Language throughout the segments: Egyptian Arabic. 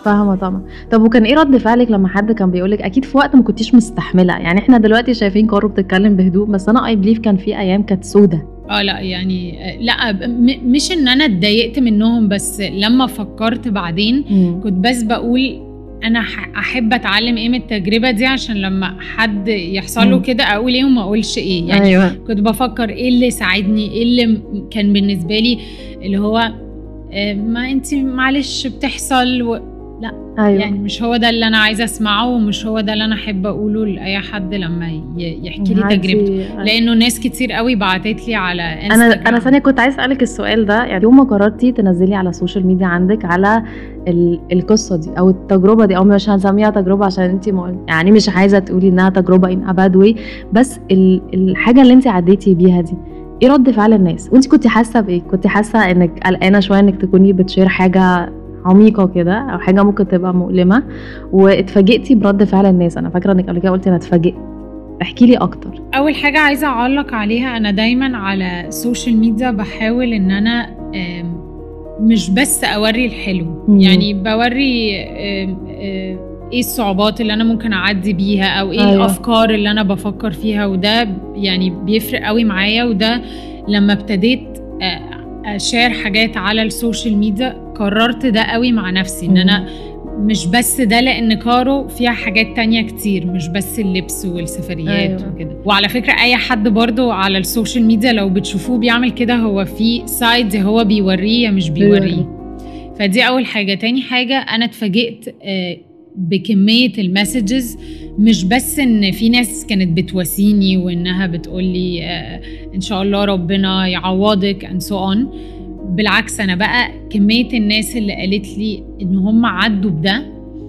فاهمة طبعًا. طب وكان إيه رد فعلِك لمّا حد كان بيقول لِك أكيد في وقت ما كنتيش مستحملة، يعني إحنا دلوقتي شايفين كارو بتتكلم بهدوء، بس أنا I believe كان في أيام كانت سودا. آه لأ يعني لأ م مش إن أنا اتضايقت منهم بس لمّا فكرت بعدين إمم. كنت بس باقول أنا ح أحب أتعلم إيه من التجربة دي عشان لمّا حد يحصل له إمم. كده أقول إيه وما أقولش إيه، يعني أيوه. كنت بافكر إيه اللي ساعدني، إيه اللي م كان بالنسبة لي اللي هو آآ ما أنتِ معلش بتحصل و لأ، أيوه. يعني مش هو ده اللي أنا عايزة أسمعه ومش هو ده اللي أنا أحب أقوله لأي حد لمّا ي يحكي لي يعدّي تجربته، أيوه. لإنه ناس كتير أوي بعتت لي على أنا أنا Instagram. ثانية كنت عايزة أسألِك السؤال ده، يعني يوم ما قررتِ تنزّلي على السوشيال ميديا عندِك على ال القصة دي أو التجربة دي أو مش هنسميها تجربة عشان أنتِ ما قل يعني مش عايزة تقولي إنها تجربة in a bad way بس ال الحاجة اللي أنتِ عدّيتِ بيها دي، إيه رد فعل الناس؟ وأنتِ كنتِ حاسة بإيه؟ كنتِ حاسة إنِك قلقانة شوية إنِك تكوني بتshare حاجة عميقة كده أو حاجة ممكن تبقى مؤلمة واتفاجئتِ برد فعل الناس، أنا فاكرة إنِك قبل كده قُلتِ أنا اتفاجئت. احكي لي أكتر. أول حاجة عايزة أعلّق عليها أنا دايمًا على السوشيال ميديا باحاول إن أنا آمم مش بس أورّي الحلو، إمم. يعني باورّي آمم آآ إيه الصعوبات اللي أنا ممكن أعدّي بيها أو إيه أيوه. الأفكار اللي أنا بافكر فيها وده ب يعني بيفرق أوي معايا وده لمّا ابتديت أ أshare حاجات على السوشيال ميديا قررت ده أوي مع نفسي، إن أنا إمم. مش بس ده لإن كارو فيها حاجات تانية كتير مش بس اللبس والسفريات أيوه. وكده، وعلى فكرة أي حد برضه على السوشيال ميديا لو بتشوفوه بيعمل كده هو في side يا هو بيورّيه يا مش بيورّيه، بيورّيه. فدي أول حاجة، تاني حاجة أنا اتفاجئت آآ بكمية الmessages مش بس إن في ناس كانت بتواسيني وإنها بتقول لي آآ إن شاء الله ربنا يعوّضِك and so on بالعكس أنا بقى كمية الناس اللي قالت لي إن هم عدّوا بده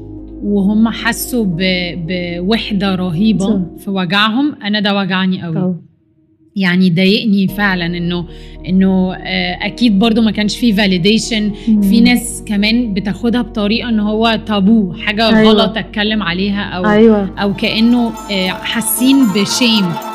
وهم حسّوا ب بوحدة رهيبة صح. في وجعهم، أنا ده وجعني أوي. طبعًا. يعني ضايقني فعلًا إنه إنه آآ أكيد برضه ما كانش في validation في إمم. ناس كمان بتاخدها بطريقة إن هو taboo حاجة أيوه. غلط أتكلم عليها أو أيوه. أو كإنه آآ حاسين بshame